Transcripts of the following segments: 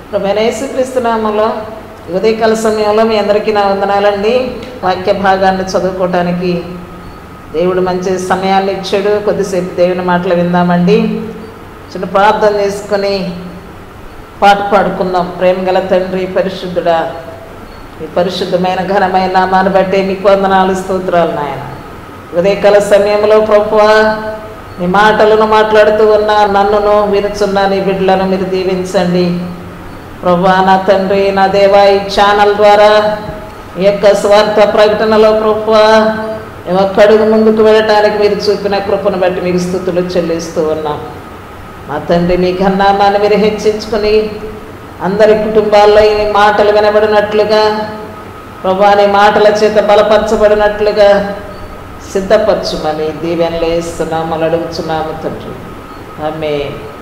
క్రీస్తునామంలో ఉదయకాల సమయంలో మీ అందరికీ నా వందనాలండి వాక్య భాగాన్ని చదువుకోవటానికి దేవుడు మంచి సమయాన్ని ఇచ్చాడు కొద్దిసేపు దేవుని మాటలు విందామండి చిన్న ప్రార్థన చేసుకొని పాట పాడుకుందాం ప్రేమ గల తండ్రి పరిశుద్ధుడా ఈ పరిశుద్ధమైన ఘనమైన నామాన్ని బట్టి మీకు వందనాలు స్తోత్రాలు నాయన ఉదయకాల సమయంలో ప్రభువా నీ మాటలను మాట్లాడుతూ ఉన్న నన్నును వినుచున్న నీ బిడ్డలను మీరు దీవించండి ప్రభా నా తండ్రి నా దేవా ఈ ఛానల్ ద్వారా ఈ యొక్క స్వార్థ ప్రకటనలో ప్రభువా మేము ఒక్క అడుగు ముందుకు వెళ్ళటానికి మీరు చూపిన కృపను బట్టి మీకు స్థుతులు చెల్లిస్తూ ఉన్నాం మా తండ్రి మీ ఘన్నామాన్ని మీరు హెచ్చించుకొని అందరి కుటుంబాల్లో ఈ మాటలు వినబడినట్లుగా ప్రభా నీ మాటల చేత బలపరచబడినట్లుగా సిద్ధపరచుమని దీవెనలు వేస్తున్నాము అని అడుగుతున్నాము తండ్రి ఆమె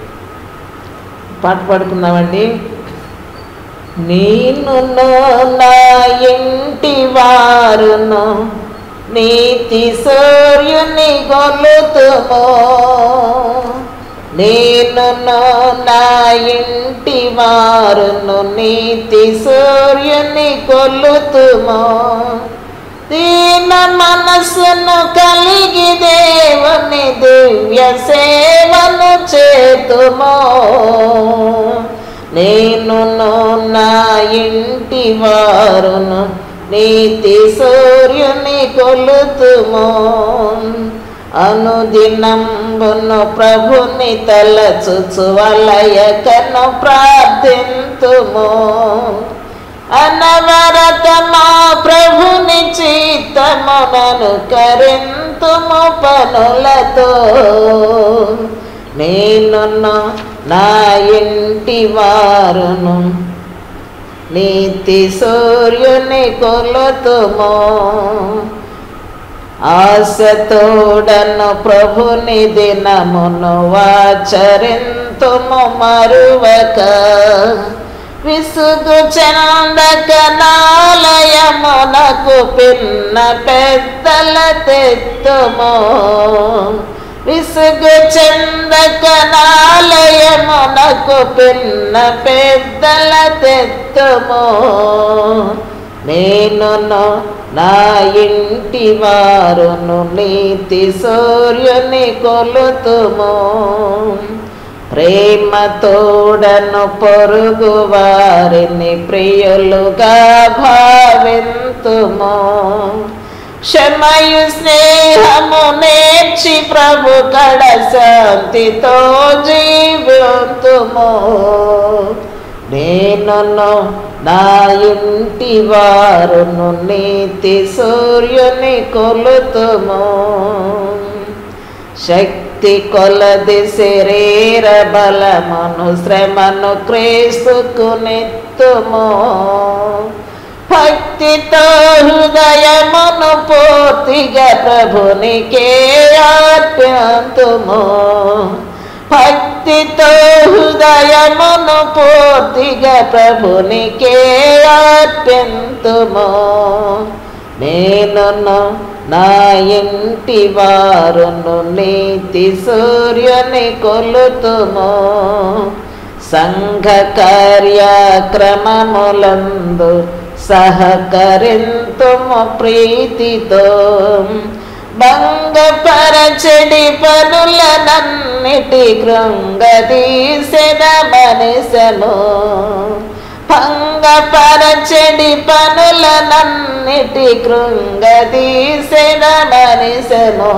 పాట పాడుకుందామండి నేను నా ఇంటి వారును నీతి సూర్యుని గొలుతుమో నేను నా ఇంటి వారును నీతి సూర్యుని కొలుతుమో దీన మనస్సును కలిగి దేవుని దివ్య సేవను చేతుమో నేను నా ఇంటి వారును నీతి సూర్యుని కొలుతుమో అనుదినంబును ప్రభుని తలచుచు వలయకను ప్రార్థింతుము అనవరత మా ప్రభుని చిత్తమునను కరింతుము పనులతో నేను నా ఇంటి వారును నీతి సూర్యుని కొలుతుమో ఆశతోడను ప్రభుని దినమును వాచరింతుము మరువక విసుగు చందక నాలయమునకు పిన్న పెద్దల తెత్తుము విసుగు చందక నాలయమునకు పిన్న పెద్దల తెత్తుము నేను నా ఇంటి వారును నీతి సూర్యుని కొలుతుము ప్రేమ తోడను పొరుగు వారిని ప్రియులుగా భావింతుము క్షమయు స్నేహము నేర్చి ప్రభు కడ శాంతితో జీవితుము నేను నా ఇంటి వారును నీతి సూర్యుని కొలుతుము శక్తి కొలది శరీర బలమును శ్రమను క్రీస్తుకు నెత్తుము భక్తితో హృదయమును పూర్తిగా ప్రభునికే అర్ప్యంతుము భక్తితో హృదయమును పూర్తిగా ప్రభునికే అర్పింతుము నేను నా ఇంటి వారును నీతి సూర్యుని కొలుతుము సంఘ కార్యక్రమములందు సహకరింతుము ప్రీతితో భంగపరచడి పనులనన్నిటి కృంగదీసిన మనిషను భంగపరచడి పనులనన్నిటి కృంగదీసిన మనిషను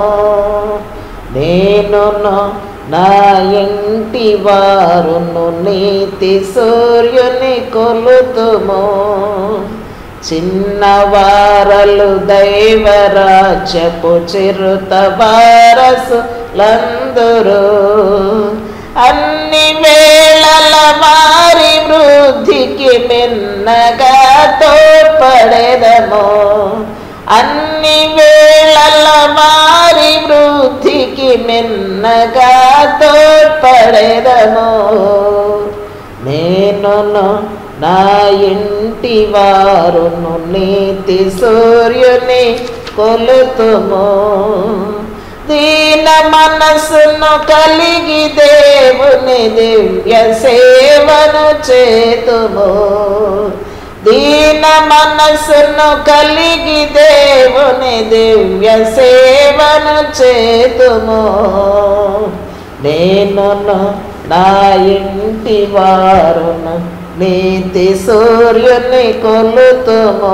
నేను నా ఇంటి వారును నీతి సూర్యుని కొలుతుము చిన్నవారలు దైవరాజ్యపు చిరుత వారసు లందురు అన్ని వేళల వారి వృద్ధికి మిన్నగా తోడ్పడేదము అన్ని వేళల వారి వృద్ధికి మిన్నగా తోడ్పడేదము నేను నా ఇంటి వారును నీతి సూర్యుని కొలుతుము దీన మనస్సును కలిగి దేవుని దివ్య సేవను చేతుము దీన మనస్సును కలిగి దేవుని దివ్య సేవను చేతుము నేనును నా ఇంటి వారును నీతి సూర్యుని కొలుతుము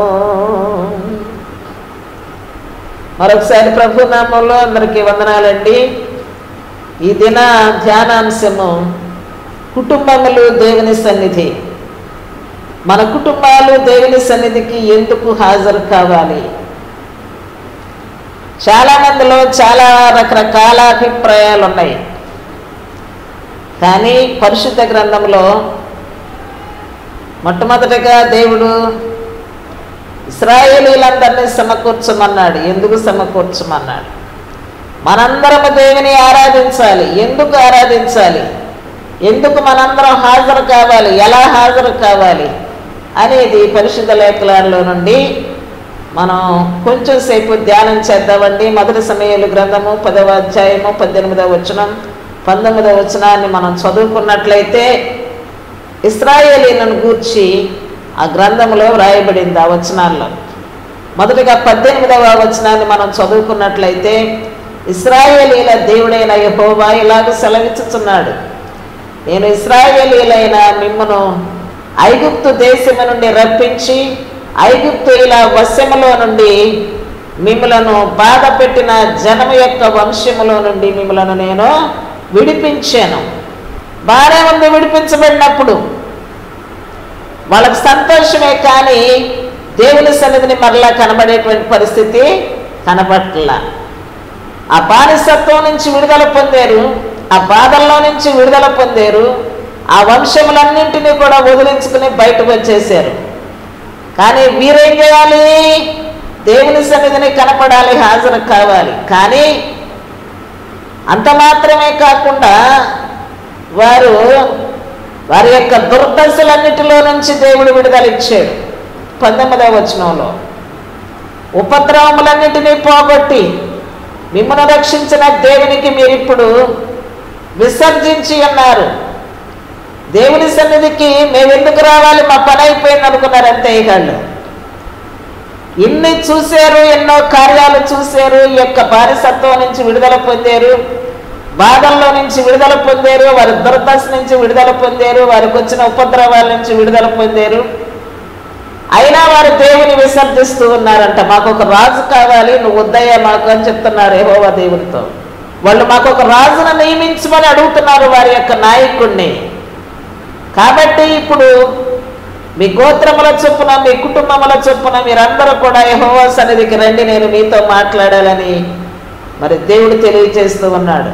మరొకసారి ప్రభు నామంలో అందరికీ వందనాలండి ఈ దిన ధ్యానాంశము కుటుంబములు దేవుని సన్నిధి మన కుటుంబాలు దేవుని సన్నిధికి ఎందుకు హాజరు కావాలి చాలా మందిలో చాలా రకరకాల అభిప్రాయాలు ఉన్నాయి కానీ పరిశుద్ధ గ్రంథంలో మొట్టమొదటిగా దేవుడు ఇస్రాయేలీలందరినీ సమకూర్చమన్నాడు ఎందుకు సమకూర్చమన్నాడు మనందరము దేవుని ఆరాధించాలి ఎందుకు ఆరాధించాలి ఎందుకు మనందరం హాజరు కావాలి ఎలా హాజరు కావాలి అనేది పరిశుద్ధ లేఖలలో నుండి మనం కొంచెం సేపు ధ్యానం చేద్దామండి మొదటి సమయాలు గ్రంథము పదవ అధ్యాయము పద్దెనిమిదవ వచనం పంతొమ్మిదవ వచనాన్ని మనం చదువుకున్నట్లయితే ఇస్రాయేలీలను గూర్చి ఆ గ్రంథంలో వ్రాయబడింది ఆ వచనాల్లో మొదటిగా పద్దెనిమిదవ వచనాన్ని మనం చదువుకున్నట్లయితే ఇస్రాయేలీల దేవుడైన యహోవా ఇలాగ సెలవిచ్చుచున్నాడు నేను ఇస్రాయేలీలైన మిమ్మను ఐగుప్తు దేశము నుండి రప్పించి ఐగుప్తుల వశములో నుండి మిమ్మలను బాధ పెట్టిన జనము యొక్క వంశములో నుండి మిమ్మలను నేను విడిపించాను బాగానే ఉంది విడిపించబడినప్పుడు వాళ్ళకి సంతోషమే కానీ దేవుని సన్నిధిని మరలా కనబడేటువంటి పరిస్థితి కనబట్ల ఆ బానిసత్వం నుంచి విడుదల పొందారు ఆ బాధల్లో నుంచి విడుదల పొందారు ఆ వంశములన్నింటినీ కూడా వదిలించుకుని బయటకు వచ్చేసారు కానీ వీరేం చేయాలి దేవుని సన్నిధిని కనపడాలి హాజరు కావాలి కానీ అంత మాత్రమే కాకుండా వారు వారి యొక్క దుర్దశలన్నిటిలో నుంచి దేవుడు విడుదల ఇచ్చాడు పంతొమ్మిదవ వచనంలో ఉపద్రవములన్నిటినీ పోగొట్టి మిమ్మల్ని రక్షించిన దేవునికి మీరు ఇప్పుడు విసర్జించి ఉన్నారు దేవుని సన్నిధికి మేము ఎందుకు రావాలి మా పని అయిపోయింది అనుకున్నారు అంతే వాళ్ళు ఇన్ని చూశారు ఎన్నో కార్యాలు చూశారు ఈ యొక్క బానిసత్వం నుంచి విడుదల పొందారు బాధల్లో నుంచి విడుదల పొందారు వారి దుర్దశ నుంచి విడుదల పొందారు వారికి వచ్చిన ఉపద్రవాల నుంచి విడుదల పొందారు అయినా వారు దేవుని విసర్జిస్తూ ఉన్నారంట మాకు ఒక రాజు కావాలి నువ్వు వద్దయ్యా మాకు అని చెప్తున్నారు యెహోవా దేవునితో వాళ్ళు మాకు ఒక రాజును నియమించమని అడుగుతున్నారు వారి యొక్క నాయకుడిని కాబట్టి ఇప్పుడు మీ గోత్రముల చొప్పున మీ కుటుంబముల చొప్పున మీరందరూ కూడా యెహోవా సన్నిధికి రండి నేను మీతో మాట్లాడాలని మరి దేవుడు తెలియజేస్తూ ఉన్నాడు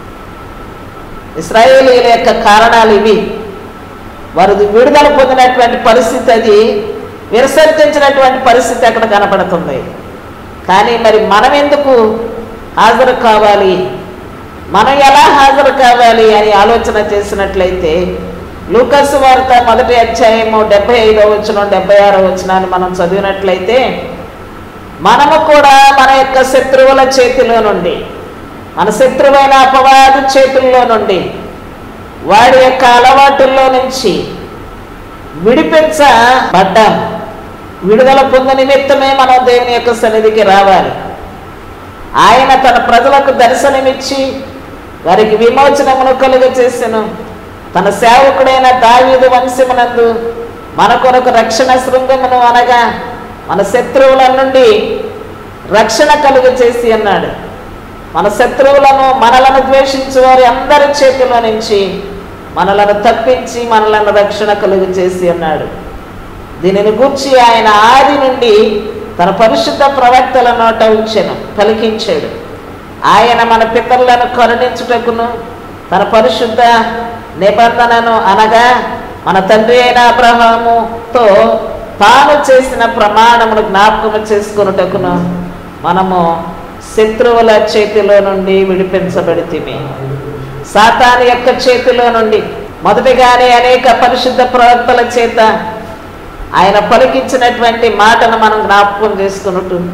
ఇస్రాయేలీల యొక్క కారణాలు ఇవి వారు విడుదల పొందినటువంటి పరిస్థితి అది విసర్జించినటువంటి పరిస్థితి అక్కడ కనపడుతుంది కానీ మరి మనం ఎందుకు హాజరు కావాలి మనం ఎలా హాజరు కావాలి అని ఆలోచన చేసినట్లయితే లూకస్ వార్త మొదటి అధ్యాయము డెబ్బై ఐదో వచ్చిన డెబ్బై ఆరో వచ్చినాన్ని మనం చదివినట్లయితే మనము కూడా మన యొక్క శత్రువుల చేతిలో నుండి మన శత్రువైన అపవాది చేతుల్లో నుండి వాడి యొక్క అలవాటుల్లో నుంచి విడిపించబడ్డాం విడుదల పొంద నిమిత్తమే మనం దేవుని యొక్క సన్నిధికి రావాలి ఆయన తన ప్రజలకు దర్శనమిచ్చి వారికి విమోచనమును కలుగ చేసెను తన సేవకుడైన దావీదు వంశమునందు మన కొరకు రక్షణ శృంగమును అనగా మన శత్రువుల నుండి రక్షణ కలుగ చేసి అన్నాడు మన శత్రువులను మనలను ద్వేషించు వారి అందరి చేతిలో నుంచి మనలను తప్పించి మనలను రక్షణ కలుగు చేసి అన్నాడు దీనిని గూర్చి ఆయన ఆది నుండి తన పరిశుద్ధ ప్రవక్తల నోట ఉంచెను పలికించాడు ఆయన మన పితరులను కరుణించుటకును తన పరిశుద్ధ నిబంధనను అనగా మన తండ్రి అయిన అబ్రహాముతో తాను చేసిన ప్రమాణమును జ్ఞాపకము చేసుకున్నటకును మనము శత్రువుల చేతిలో నుండి విడిపించబడితిమి సాతాను యొక్క చేతిలో నుండి మొదటిగానే అనేక పరిశుద్ధ ప్రవక్తల చేత ఆయన పలికించినటువంటి మాటను మనం జ్ఞాపకం చేసుకున్నట్టు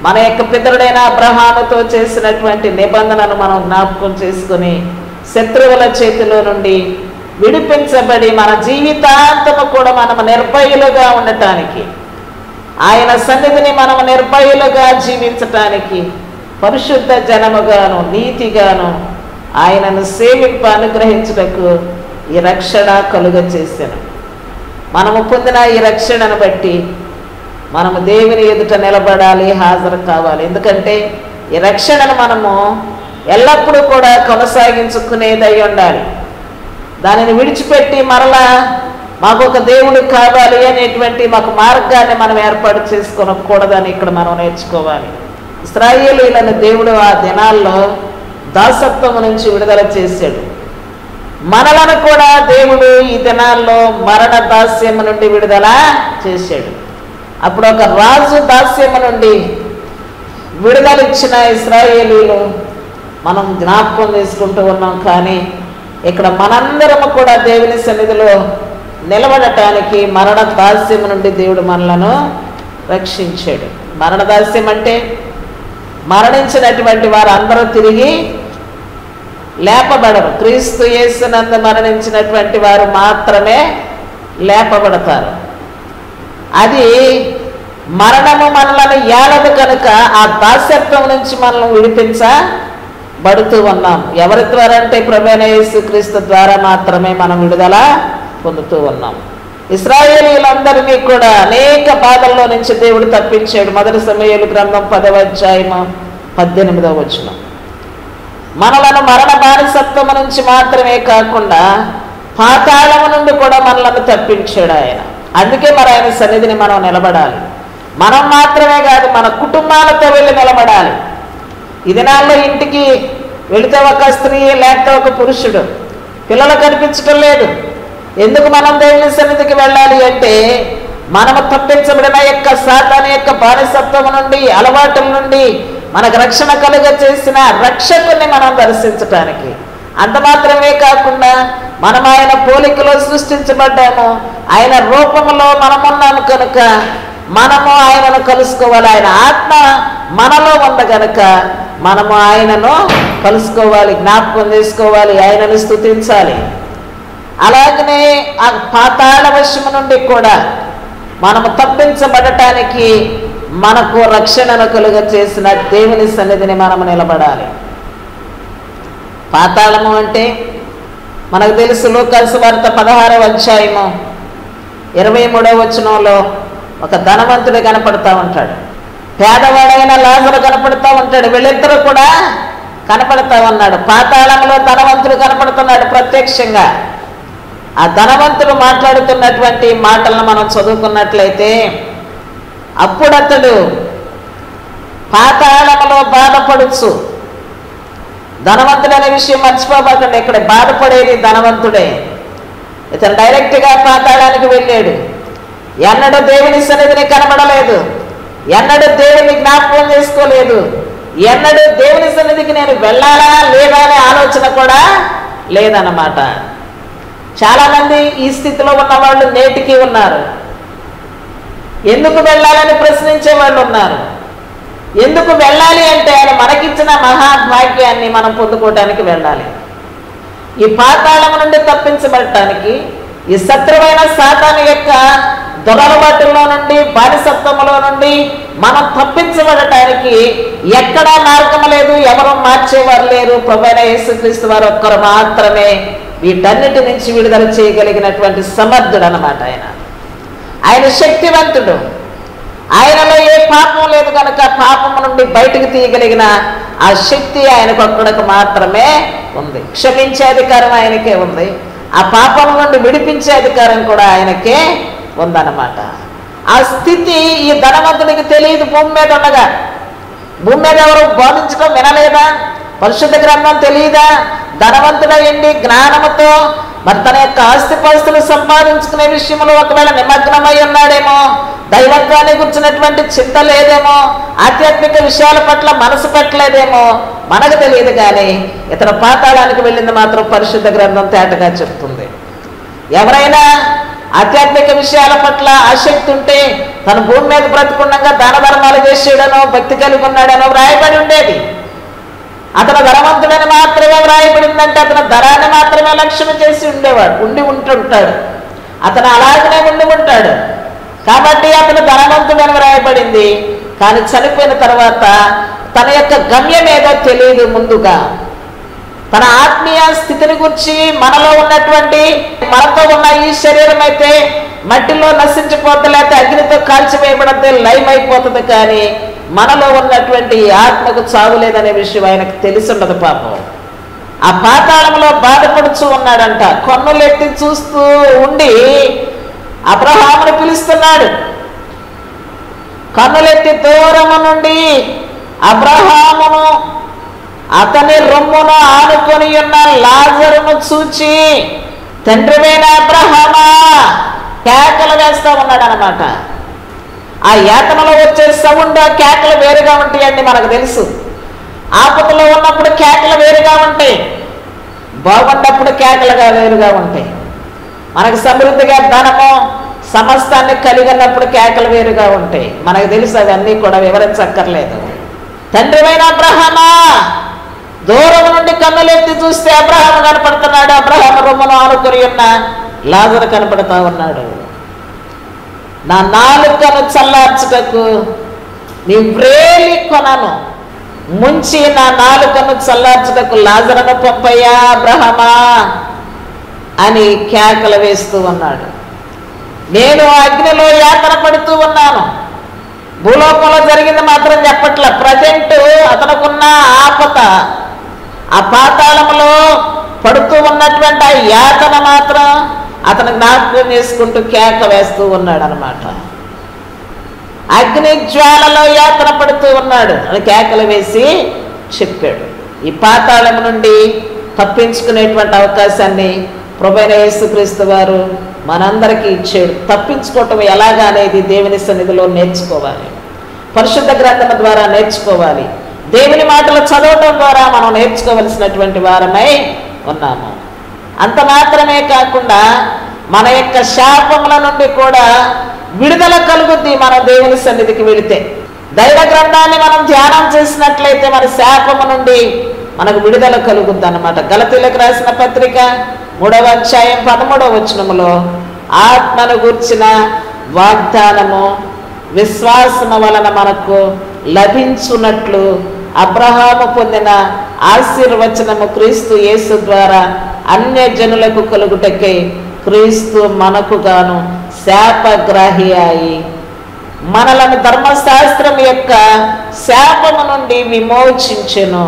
మన యొక్క పితరుడైన అబ్రహాముతో చేసినటువంటి నిబంధనను మనం జ్ఞాపకం చేసుకుని శత్రువుల చేతిలో నుండి విడిపించబడి మన జీవితాంతము కూడా మనం నిర్భయులుగా ఉండటానికి ఆయన సన్నిధిని మనం నిర్భయులుగా జీవించటానికి పరిశుద్ధ జనముగాను నీతిగాను ఆయనను సేవింప అనుగ్రహించుటకు ఈ రక్షణ కలుగ చేశాను మనము పొందిన ఈ రక్షణను బట్టి మనము దేవుని ఎదుట నిలబడాలి హాజరు కావాలి ఎందుకంటే ఈ రక్షణను మనము ఎల్లప్పుడూ కూడా కొనసాగించుకునేదై ఉండాలి దానిని విడిచిపెట్టి మరలా మాకు ఒక దేవుడు కావాలి అనేటువంటి మాకు మార్గాన్ని మనం ఏర్పాటు చేసుకోనకూడదని ఇక్కడ మనం నేర్చుకోవాలి ఇస్రాయేలీలను దేవుడు ఆ దినాల్లో దాసత్వం నుంచి విడుదల చేశాడు మనలను కూడా దేవుడు ఈ దినాల్లో మరణ దాస్యము నుండి విడుదల చేశాడు అప్పుడు ఒక రాజు దాస్యము నుండి విడుదల ఇచ్చిన ఇస్రాయేలీలు మనం జ్ఞాపకం చేసుకుంటూ ఉన్నాం కానీ ఇక్కడ మనందరము కూడా దేవుని సన్నిధిలో నిలబడటానికి మరణ దాస్యం నుండి దేవుడు మనలను రక్షించాడు మరణ దాస్యం అంటే మరణించినటువంటి వారు అందరూ తిరిగి లేపబడరు క్రీస్తు యేసునందు మరణించినటువంటి వారు మాత్రమే లేపబడతారు అది మరణము మనలను ఏలదు కనుక ఆ దాస్యత్వం నుంచి మనల్ని విడిపించబడుతూ ఉన్నాం ఎవరి ద్వారా అంటే ప్రభైన యేసుక్రీస్తు ద్వారా మాత్రమే మనం విడుదల పొందుతూ ఉన్నాం ఇస్రాయేలీలందరినీ కూడా అనేక బాధల్లో నుంచి దేవుడు తప్పించాడు మొదటి సమయాలు గ్రంథం పదవ అధ్యాయము పద్దెనిమిదవ వచనం మనలను మరణ బానిసత్వము నుంచి మాత్రమే కాకుండా పాతాళము నుండి కూడా మనలను తప్పించాడు ఆయన అందుకే మరి ఆయన సన్నిధిని మనం నిలబడాలి మనం మాత్రమే కాదు మన కుటుంబాలతో వెళ్ళి నిలబడాలి ఈ దినాల్లో ఇంటికి వెళితే ఒక స్త్రీ లేకపోతే ఒక పురుషుడు పిల్లలు కనిపించడం లేదు ఎందుకు మనం దేవుని సన్నిధికి వెళ్ళాలి అంటే మనము తప్పించబడిన యొక్క సాతాను యొక్క బానిసత్వం నుండి అలవాటుల నుండి మనకు రక్షణ కలుగ చేసిన రక్షకుని మనం దర్శించటానికి అంత మాత్రమే కాకుండా మనం ఆయన పోలికలో సృష్టించబడ్డాము ఆయన రూపంలో మనమున్నాము కనుక మనము ఆయనను కలుసుకోవాలి ఆయన ఆత్మ మనలో ఉంది కనుక మనము ఆయనను కలుసుకోవాలి జ్ఞాపకం చేసుకోవాలి ఆయనను స్తుతించాలి అలాగనే ఆ పాతాళ వశము నుండి కూడా మనము తప్పించబడటానికి మనకు రక్షణను కలుగ చేసిన దేవుని సన్నిధిని మనము నిలబడాలి పాతాళము అంటే మనకు తెలుసు లోకాసు వార్త పదహారవ అధ్యాయము ఇరవై మూడవ వచనంలో ఒక ధనవంతుడు కనపడతా ఉంటాడు పేదవాడైన లాజరు కనపడతా ఉంటాడు వీళ్ళిద్దరూ కూడా కనపడతా ఉన్నాడు పాతాళంలో ధనవంతుడు కనపడుతున్నాడు ప్రత్యక్షంగా ఆ ధనవంతుడు మాట్లాడుతున్నటువంటి మాటలను మనం చదువుకున్నట్లయితే అప్పుడు అతడు పాతాళములో బాధపడుచు ధనవంతుడు అనే విషయం మర్చిపోబాకండి ఇక్కడ బాధపడేది ధనవంతుడే ఇతను డైరెక్ట్గా పాతాళానికి వెళ్ళాడు ఎన్నడూ దేవుని సన్నిధిని కనబడలేదు ఎన్నడూ దేవుని జ్ఞాపకం చేసుకోలేదు ఎన్నడూ దేవుని సన్నిధికి నేను వెళ్ళాలా లేదా అనే ఆలోచన కూడా లేదన్నమాట చాలామంది ఈ స్థితిలో ఉన్న వాళ్ళు నేటికి ఉన్నారు ఎందుకు వెళ్ళాలని ప్రశ్నించే వాళ్ళు ఉన్నారు ఎందుకు వెళ్ళాలి అంటే ఆయన మనకిచ్చిన మహాభాగ్యాన్ని మనం పొందుకోవటానికి వెళ్ళాలి ఈ పాతాళం నుండి తప్పించబడటానికి ఈ శత్రువైన సాతాను యొక్క దురలవాటుల్లో నుండి బానిసత్వములో నుండి మనం తప్పించబడటానికి ఎక్కడా మార్గం లేదు ఎవరు మార్చేవారు లేరు ప్రభైన యేసుక్రీస్తు వారు ఒక్కరు మాత్రమే వీటన్నిటి నుంచి విడుదల చేయగలిగినటువంటి సమర్థుడు అనమాట ఆయన ఆయన శక్తివంతుడు ఆయనలో ఏ పాపం లేదు కనుక పాపం నుండి బయటకు తీయగలిగిన ఆ శక్తి ఆయనకు ఒక్కడికి మాత్రమే ఉంది క్షమించే అధికారం ఆయనకే ఉంది ఆ పాపం నుండి విడిపించే అధికారం కూడా ఆయనకే ఉందన్నమాట ఆ స్థితి ఈ ధనవంతుడికి తెలియదు భూమి మీద ఉండగా భూమి మీద ఎవరు బోధించడం వినలేదా పరిశుద్ధ గ్రంథం తెలియదా ధనవంతుడయ్యండి జ్ఞానముతో మరి తన యొక్క ఆస్తిపాస్తులు సంపాదించుకునే విషయంలో ఒకవేళ నిమగ్నమై ఉన్నాడేమో దైవత్వాన్ని గుర్చినటువంటి చింత లేదేమో ఆధ్యాత్మిక విషయాల పట్ల మనసు పెట్టలేదేమో మనకు తెలియదు కానీ ఇతర పాతాళానికి వెళ్ళింది మాత్రం పరిశుద్ధ గ్రంథం తేటగా చెప్తుంది ఎవరైనా ఆధ్యాత్మిక విషయాల పట్ల ఆసక్తి ఉంటే తన భూమి మీద బ్రతుకుండగా దాన ధర్మాలు చేసాడనో భక్తి కలిగి ఉన్నాడనో వ్రాయబడి ఉండేది అతను ధనవంతుడని మాత్రమే వ్రాయబడిందంటే అతను ధరాన్ని మాత్రమే లక్ష్యం చేసి ఉండేవాడు ఉండి ఉంటుంటాడు అతను అలాగనే ఉండి ఉంటాడు కాబట్టి అతను ధనవంతుడని వ్రాయబడింది కానీ చనిపోయిన తర్వాత తన యొక్క గమ్యం ఏదో తెలియదు ముందుగా తన ఆత్మీయ స్థితిని గురించి మనలో ఉన్నటువంటి మనతో ఉన్న ఈ శరీరం అయితే మట్టిలో నశించిపోద్ది లేకపోతే అగ్నితో కాల్చివేయబడితే లైమ్ అయిపోతుంది కానీ మనలో ఉన్నటువంటి ఈ ఆత్మకు చావులేదనే విషయం ఆయనకు తెలిసి ఉండదు పాపం ఆ పాతాళంలో బాధపడుచు ఉన్నాడంట కొన్నులెత్తి చూస్తూ ఉండి అబ్రహామును పిలుస్తున్నాడు కన్నులెత్తి దూరము నుండి అబ్రహామును అతని రొమ్మును ఆనుకొని ఉన్న లాజరును చూచి తండ్రివైన అబ్రహామా కేకలు వేస్తా ఉన్నాడు అనమాట ఆ యాతనలో వచ్చే సౌండ్ ఆ కేకలు వేరుగా ఉంటాయండి మనకు తెలుసు ఆపదలో ఉన్నప్పుడు కేకలు వేరుగా ఉంటాయి బాగున్నప్పుడు కేకలుగా వేరుగా ఉంటాయి మనకు సమృద్ధిగా ధనము సమస్తాన్ని కలిగి ఉన్నప్పుడు కేకలు వేరుగా ఉంటాయి మనకు తెలుసు అవన్నీ కూడా వివరించక్కర్లేదు తండ్రివైన అబ్రహమా దూరం నుండి కన్నులెత్తి చూస్తే అబ్రహాము కనపడుతున్నాడు అబ్రహాము రొమ్మను ఆనుకుని ఉన్న లాజరు కనపడతా ఉన్నాడు నా నాలుకను చల్లార్చుటకు నీ వ్రేలి కొనను ముంచి నా నాలుకను చల్లార్చుటకు లాజరను పంపయ్యా అబ్రహమా అని కేకలు వేస్తూ ఉన్నాడు నేను అగ్నిలో యాతన పడుతూ ఉన్నాను భూలోకంలో జరిగింది మాత్రం చెప్పట్ల ప్రజెంట్ అతనుకున్న ఆపత ఆ పాతాళంలో పడుతూ ఉన్నటువంటి ఆ యాతన మాత్రం అతను జ్ఞాపకం చేసుకుంటూ కేక వేస్తూ ఉన్నాడు అనమాట అగ్ని జ్వాలలో యాతన పడుతూ ఉన్నాడు అని కేకలు వేసి చెప్పాడు ఈ పాతాళం నుండి తప్పించుకునేటువంటి అవకాశాన్ని ప్రభైన యేసుక్రీస్తు వారు మనందరికీ ఇచ్చాడు తప్పించుకోవటం ఎలాగా అనేది దేవుని సన్నిధిలో నేర్చుకోవాలి పరిశుద్ధ గ్రంథం ద్వారా నేర్చుకోవాలి దేవుని మాటలు చదవటం ద్వారా మనం నేర్చుకోవలసినటువంటి వారమై ఉన్నాము అంత మాత్రమే కాకుండా మన యొక్క శాపముల నుండి కూడా విడుదల కలుగుద్ది మనం దేవుని సన్నిధికి వెళితే దైవ గ్రంథాన్ని మనం ధ్యానం చేసినట్లయితే మన శాపము నుండి మనకు విడుదల కలుగుద్ది అనమాట గలతీలకు రాసిన పత్రిక మూడవ అధ్యాయం పదమూడవ వచనములో ఆత్మను గూర్చిన వాగ్దానము విశ్వాసము వలన మనకు లభించున్నట్లు అబ్రహాము పొందిన ఆశీర్వచనము క్రీస్తు యేసు ద్వారా అన్య జనులకు కలుగుటకై క్రీస్తు మనకు గాను శాపగ్రాహి అయి మనలను ధర్మశాస్త్రం యొక్క శాపము నుండి విమోచించెను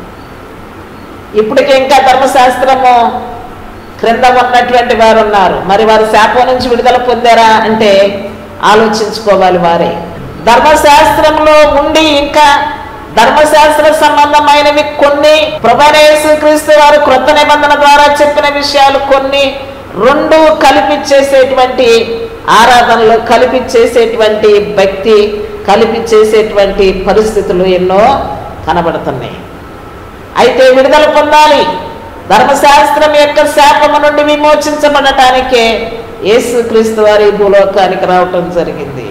ఇప్పటికి ఇంకా ధర్మశాస్త్రము క్రింద ఉన్నటువంటి వారు ఉన్నారు మరి వారు శాపం నుంచి విడుదల పొందారా అంటే ఆలోచించుకోవాలి వారే ధర్మశాస్త్రంలో ఉండి ఇంకా ధర్మశాస్త్ర సంబంధమైనవి కొన్ని ప్రభనేసు క్రీస్తు వారు క్రొత్త నిబంధన ద్వారా చెప్పిన విషయాలు కొన్ని రెండు కలిపి చేసేటువంటి ఆరాధనలు కలిపి చేసేటువంటి భక్తి కలిపి చేసేటువంటి పరిస్థితులు ఎన్నో కనబడుతున్నాయి అయితే విడుదల పొందాలి ధర్మశాస్త్రం యొక్క శాపము నుండి విమోచించబడటానికే యేసుక్రీస్తు వారి భూలోకానికి రావటం జరిగింది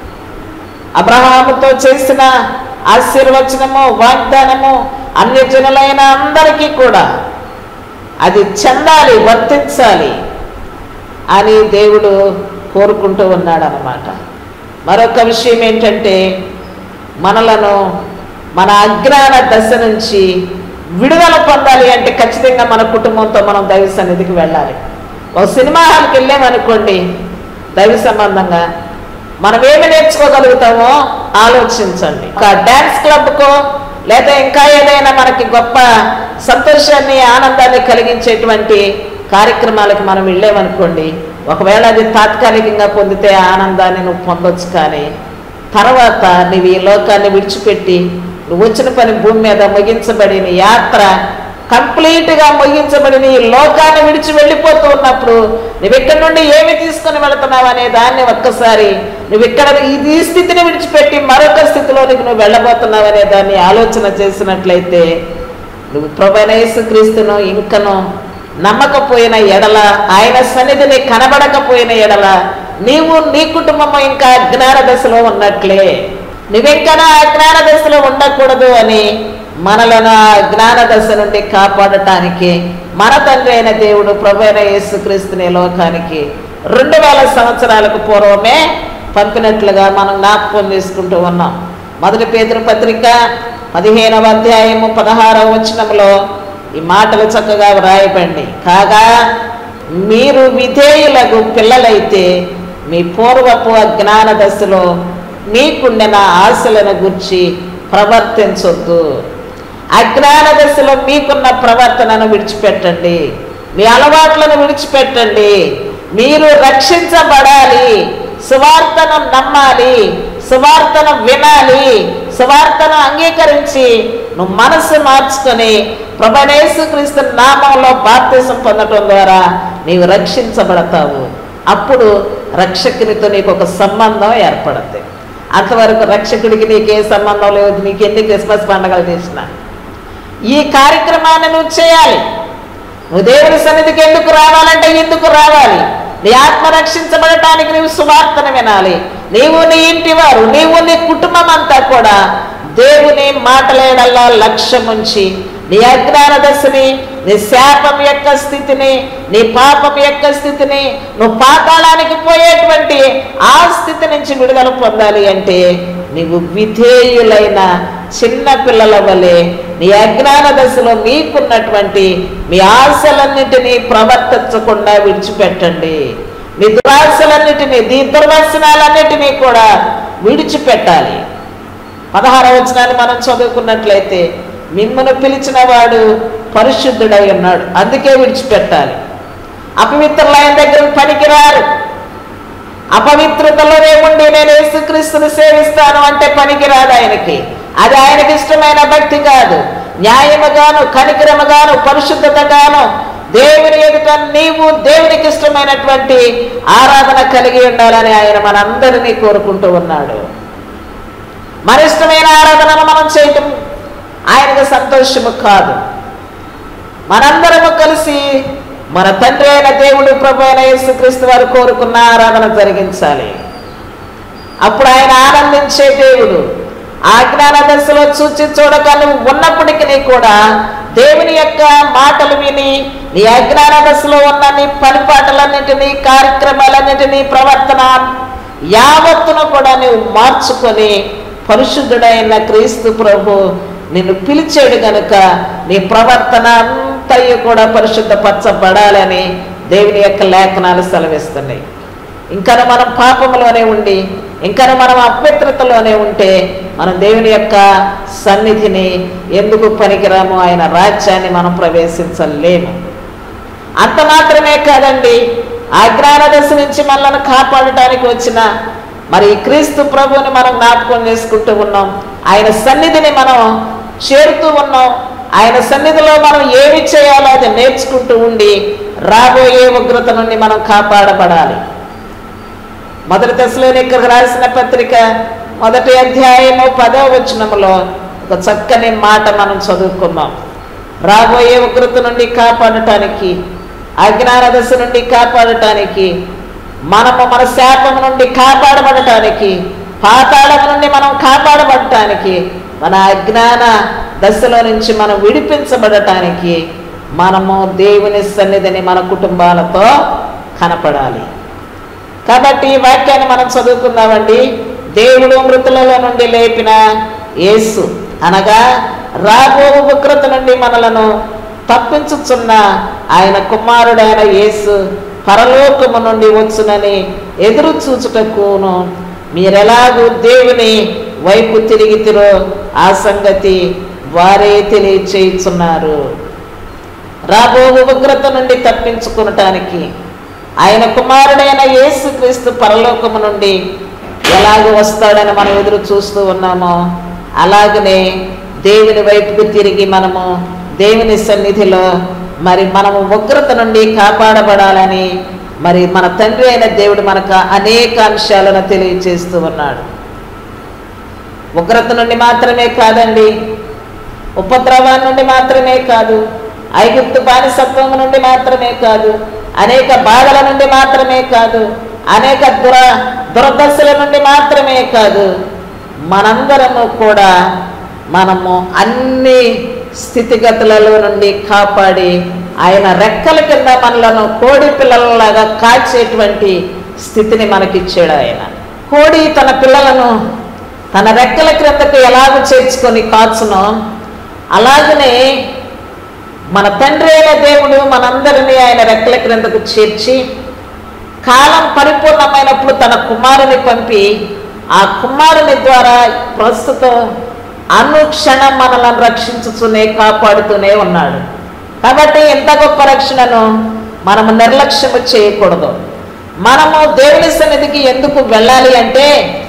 అబ్రహాముతో చేసిన ఆశీర్వచనము వాగ్దానము అన్యజనులైన అందరికీ కూడా అది చెందాలి వర్తించాలి అని దేవుడు కోరుకుంటూ ఉన్నాడు అన్నమాట మరొక విషయం ఏంటంటే మనలను మన అజ్ఞాన దశ నుంచి విడుదల పొందాలి అంటే ఖచ్చితంగా మన కుటుంబంతో మనం దైవ సన్నిధికి వెళ్ళాలి ఒక సినిమా హాల్కి వెళ్ళామనుకోండి దైవ సంబంధంగా మనం ఏమి నేర్చుకోగలుగుతామో ఆలోచించండి ఒక డ్యాన్స్ క్లబ్కో లేదా ఇంకా ఏదైనా మనకి గొప్ప సంతోషాన్ని ఆనందాన్ని కలిగించేటువంటి కార్యక్రమాలకు మనం వెళ్ళామనుకోండి ఒకవేళ అది తాత్కాలికంగా పొందితే ఆ ఆనందాన్ని నువ్వు పొందొచ్చు కానీ తర్వాత నువ్వు ఈ లోకాన్ని విడిచిపెట్టి నువ్వు వచ్చిన పని భూమి మీద ముగించబడిన యాత్ర కంప్లీట్గా ముగించబడిన ఈ లోకాన్ని విడిచి వెళ్ళిపోతూ ఉన్నప్పుడు నువ్వు ఇక్కడి నుండి ఏమి తీసుకుని వెళుతున్నావు అనే దాన్ని ఒక్కసారి నువ్వు ఇక్కడ ఇది ఈ స్థితిని విడిచిపెట్టి మరొక స్థితిలోనికి నువ్వు వెళ్ళబోతున్నావు అనే దాన్ని ఆలోచన చేసినట్లయితే నువ్వు ప్రభనేసు క్రీస్తును ఇంకను నమ్మకపోయిన ఎడల ఆయన సన్నిధిని కనబడకపోయిన ఎడల నీవు నీ కుటుంబము ఇంకా అజ్ఞాన దశలో ఉన్నట్లే నువ్వింకా నా అజ్ఞాన దశలో ఉండకూడదు అని మనలను ఆ జ్ఞాన దశ నుండి కాపాడటానికి మన తండ్రి అయిన దేవుడు ప్రభు అయిన యేసుక్రీస్తుని ఈ లోకానికి రెండు వేల సంవత్సరాలకు పూర్వమే పంపినట్లుగా మనం జ్ఞాపకం చేసుకుంటూ ఉన్నాం మొదటి పేదరు పత్రిక పదిహేనవ అధ్యాయము పదహారవ వచనంలో ఈ మాటలు చక్కగా వ్రాయబండి కాగా మీరు విధేయులకు పిల్లలైతే మీ పూర్వపు అజ్ఞాన దశలో మీకుండిన ఆశలను గుర్చి ప్రవర్తించొద్దు అజ్ఞాన దశలో మీకున్న ప్రవర్తనను విడిచిపెట్టండి మీ అలవాట్లను విడిచిపెట్టండి మీరు రక్షించబడాలి సువార్తను నమ్మాలి సువార్తను వినాలి సువార్తను అంగీకరించి నువ్వు మనసు మార్చుకొని ప్రభనేసు క్రీస్తు నామంలో బాప్తీసం పొందటం ద్వారా నీవు రక్షించబడతావు అప్పుడు రక్షకునితో నీకు ఒక సంబంధం ఏర్పడుతుంది అంతవరకు రక్షకుడికి నీకే సంబంధం లేదు నీకు ఎన్ని క్రిస్మస్ పండుగలు చేసినా ఈ కార్యక్రమాన్ని నువ్వు చేయాలి నువ్వు దేవుని సన్నిధికి ఎందుకు రావాలంటే ఎందుకు రావాలి నీ ఆత్మ రక్షించబడటానికి నీవు సువార్తను వినాలి నీవు నీ ఇంటి వారు నీవు నీ కుటుంబం అంతా కూడా దేవుని మాటలేడల్లా లక్ష్యం ఉంచి నీ అజ్ఞాన దశని నీ శాపం యొక్క స్థితిని నీ పాపం యొక్క స్థితిని నువ్వు పాతాళానికి పోయేటువంటి ఆ స్థితి నుంచి విడుదల పొందాలి అంటే నీవు విధేయులైన చిన్న పిల్లల వలె నీ అజ్ఞాన దశలో మీకున్నటువంటి మీ ఆశలన్నిటినీ ప్రవర్తించకుండా విడిచిపెట్టండి మీ దురాశలన్నిటినీ దీ దుర్వచనాలన్నిటినీ కూడా విడిచిపెట్టాలి పదహారవ వచనాన్ని మనం చదువుకున్నట్లయితే మిమ్మల్ని పిలిచిన వాడు పరిశుద్ధుడై ఉన్నాడు అందుకే విడిచిపెట్టాలి అపవిత్రులైన దగ్గర పనికిరారు అపవిత్రతలోనే ఉండి నేను యేసుక్రీస్తుని సేవిస్తాను అంటే పనికిరాదు ఆయనకి అది ఆయనకి ఇష్టమైన భక్తి కాదు న్యాయముగాను కనికరముగాను పరిశుద్ధతగాను దేవుని ఎదుట నీవు దేవునికి ఇష్టమైనటువంటి ఆరాధన కలిగి ఉండాలని ఆయన మనందరినీ కోరుకుంటూ ఉన్నాడు మన ఇష్టమైన ఆరాధనను మనం చేయటం ఆయనకు సంతోషము కాదు మనందరము కలిసి మన తండ్రి అయిన దేవుడు ప్రభు అయిన యేసుక్రీస్తు వారు కోరుకున్న ఆరాధన జరిగించాలి అప్పుడు ఆయన ఆనందించే దేవుడు ఆజ్ఞాన దశలో చూచి చూడక నువ్వు ఉన్నప్పటికీ కూడా దేవుని యొక్క మాటలు విని నీ అజ్ఞాన దశలో ఉన్న నీ పనిపాటలన్నింటినీ కార్యక్రమాలన్నింటినీ ప్రవర్తన యావత్తును కూడా నువ్వు మార్చుకొని పరిశుద్ధుడైన క్రీస్తు ప్రభు నిన్ను పిలిచాడు గనుక నీ ప్రవర్తన అంతయు కూడా పరిశుద్ధపరచబడాలని దేవుని యొక్క లేఖనాలు సెలవిస్తున్నాయి ఇంకా మనం పాపంలోనే ఉండి ఇంకా మనం అపవిత్రతలోనే ఉంటే మనం దేవుని యొక్క సన్నిధిని ఎందుకు పనికిరాము ఆయన రాజ్యాన్ని మనం ప్రవేశించలేము అంత మాత్రమే కాదండి అజ్ఞాన దశ నుంచి మనల్ని కాపాడటానికి వచ్చిన మరి క్రీస్తు ప్రభువుని మనం జ్ఞాపకం చేసుకుంటూ ఉన్నాం ఆయన సన్నిధిని మనం చేరుతూ ఉన్నాం ఆయన సన్నిధిలో మనం ఏమి చేయాలో అది నేర్చుకుంటూ ఉండి రాబోయే ఉగ్రత నుండి మనం కాపాడబడాలి మొదటి దశలోని ఇక్కడ రాసిన పత్రిక మొదటి అధ్యాయము పదవ వచనములో ఒక చక్కని మాట మనం చదువుకున్నాం రాబోయే ఉగ్రత నుండి కాపాడటానికి అజ్ఞాన దశ నుండి కాపాడటానికి మనము మన శాపం నుండి కాపాడబడటానికి పాతాళం నుండి మనం కాపాడబడటానికి మన అజ్ఞాన దశలో నుంచి మనం విడిపించబడటానికి మనము దేవుని సన్నిధిని మన కుటుంబాలతో కనపడాలి కాబట్టి ఈ వాక్యాన్ని మనం చదువుకుందామండి దేవుడు మృతులలో నుండి లేపిన యేసు అనగా రాబో ఉగ్రత నుండి మనలను తప్పించుచున్న ఆయన కుమారుడైన యేసు పరలోకము నుండి వచ్చునని ఎదురు చూచుటకును మీరెలాగూ దేవుని వైపు తిరిగితిరో ఆ సంగతి వారే తెలియచేయుచున్నారు రాబో ఉగ్రత నుండి తప్పించుకునటానికి ఆయన కుమారుడైన యేసుక్రీస్తు పరలోకము నుండి ఎలాగ వస్తాడని మనం ఎదురు చూస్తూ ఉన్నామో అలాగనే దేవుని వైపుకు తిరిగి మనము దేవుని సన్నిధిలో మరి మనము ఉగ్రత నుండి కాపాడబడాలని మరి మన తండ్రి అయిన దేవుడు మనకు అనేక అంశాలను తెలియచేస్తూ ఉన్నాడు ఉగ్రత నుండి మాత్రమే కాదండి ఉపద్రవాన్ని నుండి మాత్రమే కాదు ఐగుప్తు బానిసత్వం నుండి మాత్రమే కాదు అనేక బాధల నుండి మాత్రమే కాదు అనేక దుర దురదశల నుండి మాత్రమే కాదు మనందరము కూడా మనము అన్ని స్థితిగతులలో నుండి కాపాడి ఆయన రెక్కల కింద మనలను కోడి పిల్లలలాగా కాల్చేటువంటి స్థితిని మనకిచ్చాడు ఆయన కోడి తన పిల్లలను తన రెక్కల క్రిందకు ఎలాగ చేర్చుకొని కాచునో అలాగనే మన తండ్రి అయిన దేవుడు మనందరినీ ఆయన రెక్కల క్రిందకు చేర్చి కాలం పరిపూర్ణమైనప్పుడు తన కుమారుని పంపి ఆ కుమారుని ద్వారా ప్రస్తుతం అనుక్షణం మనలను రక్షించుతూనే కాపాడుతూనే ఉన్నాడు కాబట్టి ఎంత గొప్ప రక్షణను మనము నిర్లక్ష్యము చేయకూడదు మనము దేవుని సన్నిధికి ఎందుకు వెళ్ళాలి అంటే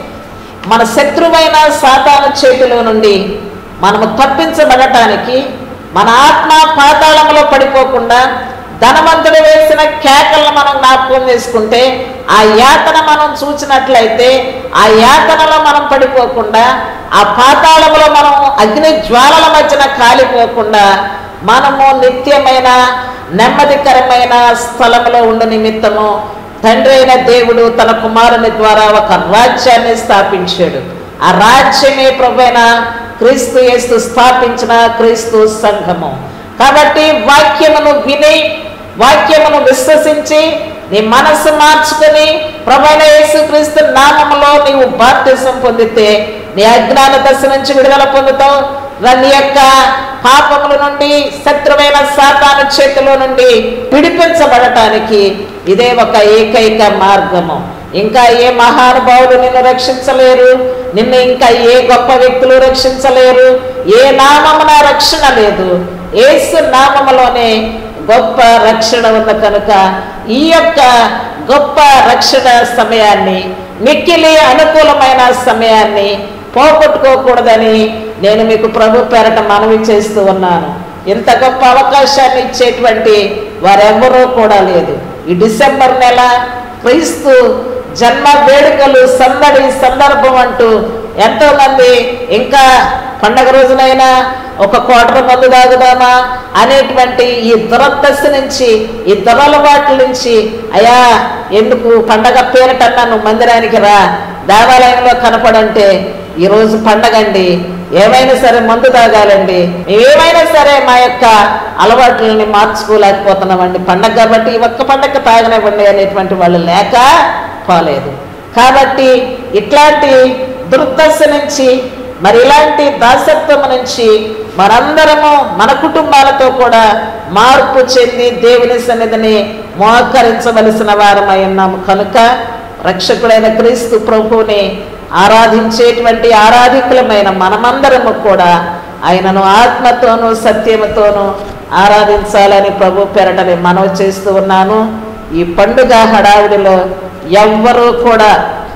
మన శత్రువైన సాతాను చేతిలో నుండి మనము తప్పించబడటానికి మన ఆత్మ పాతాళంలో పడిపోకుండా ధనవంతుడు వేసిన కేకలను మనం జ్ఞాపకం చేసుకుంటే ఆ యాతన మనం చూసినట్లయితే ఆ యాతనలో మనం పడిపోకుండా ఆ పాతాళంలో మనం అగ్ని జ్వాలల మధ్యన కాలిపోకుండా మనము నిత్యమైన నెమ్మదికరమైన స్థలంలో ఉండు నిమిత్తము తండ్రి అయిన దేవుడు తన కుమారుని ద్వారా ఒక రాజ్యాన్ని స్థాపించాడు ఆ రాజ్యమే ప్రభైన క్రీస్తు యేసు స్థాపించిన క్రీస్తు సంఘము కాబట్టి వాక్యమును విని వాక్యమును విశ్వసించి నీ మనస్సు మార్చుకుని ప్రభైన యేసుక్రీస్తు నామములో నీవు బాప్తిసం పొందితే నీ అజ్ఞాన దశ నుంచి విడుదల పొందుతావు నీ యొక్క పాపముల నుండి శత్రువైన సాతాను చేతిలో నుండి విడిపించబడటానికి ఇదే ఒక ఏకైక మార్గము ఇంకా ఏ మహానుభావులు నిన్ను రక్షించలేరు నిన్ను ఇంకా ఏ గొప్ప వ్యక్తులు రక్షించలేరు ఏ నామమున రక్షణ లేదు ఏసు నామములోనే గొప్ప రక్షణ ఉన్న కనుక ఈ యొక్క గొప్ప రక్షణ సమయాన్ని మిక్కిలి అనుకూలమైన సమయాన్ని పోగొట్టుకోకూడదని నేను మీకు ప్రభు పేరట మనవి చేస్తూ ఉన్నాను ఇంత గొప్ప అవకాశాన్ని ఇచ్చేటువంటి వారెవ్వరూ కూడా లేదు ఈ డిసెంబర్ నెల క్రీస్తు జన్మ వేడుకలు సందడి సందర్భం అంటూ ఎంతో మంది ఇంకా పండగ రోజునైనా ఒక క్వార్టర్ మందు తాగుదామా అనేటువంటి ఈ దురదశ నుంచి ఈ దురలవాట్ల నుంచి అయా ఎందుకు పండగ పేరటన్నా నువ్వు మందిరానికి రా దేవాలయంలో కనపడంటే ఈరోజు పండగ అండి ఏమైనా సరే మందు తాగాలండి ఏమైనా సరే మా యొక్క అలవాట్లని మార్చుకోలేకపోతున్నామండి పండగ కాబట్టి ఈ ఒక్క పండగ తాగనివ్వండి అనేటువంటి వాళ్ళు లేక పోలేదు కాబట్టి ఇట్లాంటి దుర్దశ నుంచి మరి ఇలాంటి దాసత్వం నుంచి మనందరము మన కుటుంబాలతో కూడా మార్పు చెంది దేవుని సన్నిధిని మోకరించవలసిన వారమై ఉన్నాము కనుక రక్షకుడైన క్రీస్తు ప్రభువుని ఆరాధించేటువంటి ఆరాధికులమైన మనమందరము కూడా ఆయనను ఆత్మతోనూ సత్యముతోనూ ఆరాధించాలని ప్రభు పెరటని మనవి చేస్తూ ఉన్నాను ఈ పండుగ హడావిడిలో ఎవ్వరూ కూడా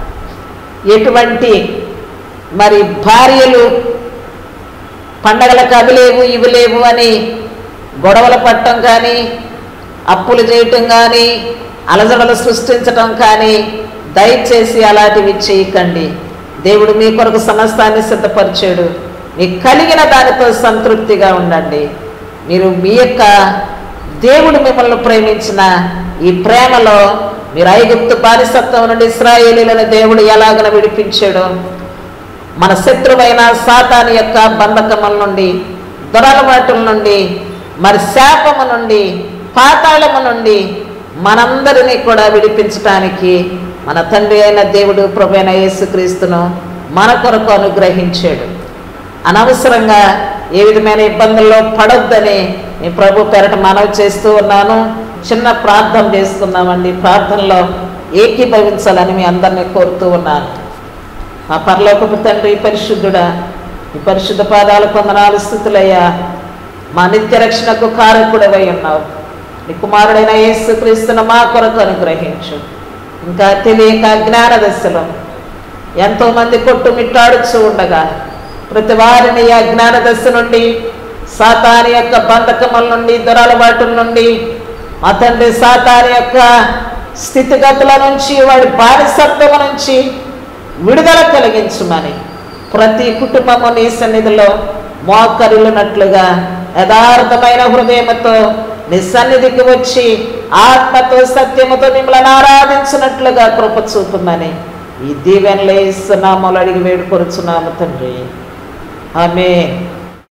ఎటువంటి మరి భార్యలు పండగలకు అవి లేవు ఇవి లేవు అని గొడవలు పట్టడం కానీ అప్పులు చేయటం కానీ అలజడలు సృష్టించటం కానీ దయచేసి అలాంటివి చేయకండి దేవుడు మీ కొరకు సమస్తాన్ని సిద్ధపరిచాడు మీకు కలిగిన దానితో సంతృప్తిగా ఉండండి మీరు మీ యొక్క దేవుడు మిమ్మల్ని ప్రేమించిన ఈ ప్రేమలో మీరు ఐగుప్తు బానిసత్వం నుండి ఇస్రాయేలీలను దేవుడు ఎలాగన విడిపించాడో మన శత్రువైన సాతాని యొక్క బంధకముల నుండి దురలవాటుల నుండి మరి శాపము నుండి పాతాళము నుండి మనందరినీ కూడా విడిపించటానికి మన తండ్రి అయిన దేవుడు ప్రభైన యేసుక్రీస్తును మన కొరకు అనుగ్రహించాడు అనవసరంగా ఏ విధమైన ఇబ్బందుల్లో పడొద్దని మీ ప్రభు పెరట మనవి చేస్తూ ఉన్నాను చిన్న ప్రార్థన చేస్తున్నామండి ప్రార్థనలో ఏకీభవించాలని మీ అందరినీ కోరుతూ ఉన్నాను మా పరలోకపు తండ్రి పరిశుద్ధుడా ఈ పరిశుద్ధ పాదాలు కొందనాలు స్థుతులయ్యా మా నిత్య రక్షణకు కారకుడవై ఉన్నావు నీ కుమారుడైన యేసుక్రీస్తును మా కొరకు అనుగ్రహించు ఇంకా తెలియక జ్ఞాన దశలో ఎంతోమంది కొట్టుమిట్టాడుచూ ఉండగా ప్రతి వారిని ఈ అజ్ఞాన దశ నుండి సాతాని యొక్క బంధకముల నుండి దురలబాటుల నుండి మా తండ్రి సాతాని యొక్క స్థితిగతుల నుంచి వాడి బానిసత్వం నుంచి విడుదల కలిగించమని ప్రతి కుటుంబము నీ సన్నిధిలో మోకరిల్లునట్లుగా యథార్థమైన హృదయముతో నీ సన్నిధికి వచ్చి ఆత్మతో సత్యముతో మిమ్మల్ని ఆరాధించినట్లుగా కృప చూపమని ఈ దీవెనలే ఇస్తున్నాము అడిగి వేడుకొరుచున్నాము తండ్రి ఆమె